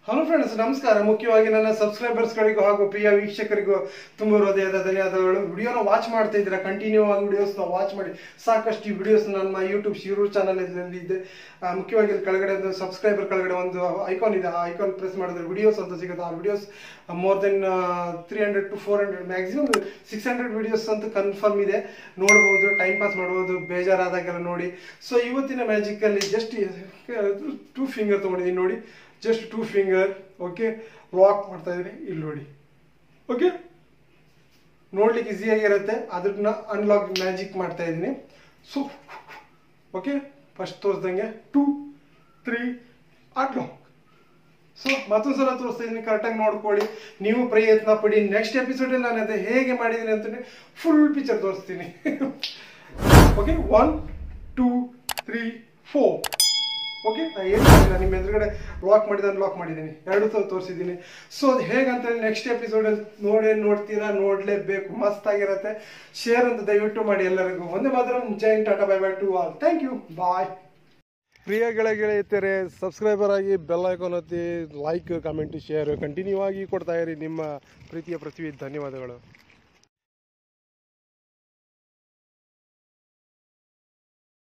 hello friends ನಮಸ್ಕಾರ ಮುಖ್ಯವಾಗಿ ನನ್ನ ಸಬ್ಸ್ಕ್ರೈಬರ್ಸ್ಗಳಿಗೂ ಹಾಗೂ ಪ್ರಿಯ ವೀಕ್ಷಕರಿಗೂ ತುಂಬ ಹೃದಯದ ಧನ್ಯವಾದಗಳು ವಿಡಿಯೋನ ವಾಚ್ ಮಾಡ್ತಾ ಇದ್ದೀರಾ ಕಂಟಿನ್ಯೂ ಆಗಿ ವಿಡಿಯೋಸ್ನ ವಾಚ್ ಮಾಡಿ ಸಾಕಷ್ಟು ಈ ವಿಡಿಯೋಸ್ ನಮ್ಮ ಯೂಟ್ಯೂಬ್ ಶಿರೂರ್ ಚಾನಲ್ ಇದೆ ಆ, ಮುಖ್ಯವಾಗಿ ಇಲ್ಲಿ ಕೆಳಗಡೆ ಒಂದು ಸಬ್ಸ್ಕ್ರೈಬರ್ ಕೆಳಗಡೆ ಒಂದು ಐಕಾನ್ ಇದೆ ಆ ಐಕಾನ್ ಪ್ರೆಸ್ ಮಾಡಿದ್ರೆ ವಿಡಿಯೋಸ್ ಅಂತ ಸಿಗುತ್ತೆ ಆ videos more than three hundred to four hundred maximum six hundred videos ಅಂತ ಕನ್ಫರ್ಮ್ ಇದೆ ನೋಡ್ಬೋದು ಟೈಮ್ ಪಾಸ್ ಮಾಡ್ಬೋದು ಬೇಜಾರಾದಾಗೆಲ್ಲ ನೋಡಿ ಸೊ ಇವತ್ತಿನ ಮ್ಯಾಜಿಕಲ್ಲಿ ಜಸ್ಟ್ ಟೂ ಫಿಂಗರ್ ತೊಗೊಂಡಿದ್ದೀನಿ ನೋಡಿ just two finger okay lock ಮಾಡ್ತಾ ಇದ್ದೀನಿ ಇಲ್ಲಿ ನೋಡಿ ಓಕೆ ನೋಡ್ಲಿಕ್ಕೆ ಈಸಿಯಾಗಿರುತ್ತೆ ಅದನ್ನ ಅನ್ಲಾಕ್ ಮ್ಯಾಜಿಕ್ ಮಾಡ್ತಾ ಇದ್ದೀನಿ ಸೊ ಓಕೆ ಫಸ್ಟ್ ತೋರಿಸ್ದಂಗೆ ಟೂ ತ್ರೀ ಅನ್ಲಾಕ್ ಸೊ ಮತ್ತೊಂದು ಸಲ ತೋರಿಸ್ತಾ ಇದ್ದೀನಿ ಕರೆಕ್ಟಾಗಿ ನೋಡ್ಕೊಳ್ಳಿ ನೀವು ಪ್ರಯತ್ನ ಪಡಿ ನೆಕ್ಸ್ಟ್ ಎಪಿಸೋಡಲ್ಲಿ ನಾನು ಅದು ಹೇಗೆ ಮಾಡಿದ್ದೀನಿ ಅಂತಂದ್ರೆ ಫುಲ್ ಪಿಕ್ಚರ್ ತೋರಿಸ್ತೀನಿ okay one two three four okay ನಾನು ಏನು ಮಾಡಿಲ್ಲ ನಿಮ್ಮ ಎದುರುಗಡೆ ಲಾಕ್ ಮಾಡಿದ ಲಾಕ್ ಮಾಡಿದ್ದೀನಿ ಎರಡು ಥರ ತೋರಿಸಿದ್ದೀನಿ ಸೊ ಅದು ಹೇಗಂತ ನೆಕ್ಸ್ಟ್ ಎಪಿಸೋಡಲ್ಲಿ ನೋಡೇ ನೋಡ್ತೀರಾ ನೋಡಲೇಬೇಕು ಮಸ್ತ್ ಆಗಿರುತ್ತೆ ಶೇರ್ ಅಂತ ದಯವಿಟ್ಟು ಮಾಡಿ ಎಲ್ಲರಿಗೂ ಒಂದೇ ಮಾತ್ರ ಜೈ tata bye bye to all thank you bye ಪ್ರಿಯ ಗೆಳೆಗೆಳೆಯುತ್ತಾರೆ ಸಬ್ಸ್ಕ್ರೈಬರ್ ಆಗಿ ಬೆಲ್ ಐಕಾನ್ ಒತ್ತಿ ಲೈಕ್ ಕಮೆಂಟ್ ಶೇರ್ ಕಂಟಿನ್ಯೂ ಆಗಿ ಕೊಡ್ತಾ ಇರಿ ನಿಮ್ಮ ಪ್ರೀತಿಯ ಪೃಥ್ವಿ ಧನ್ಯವಾದಗಳು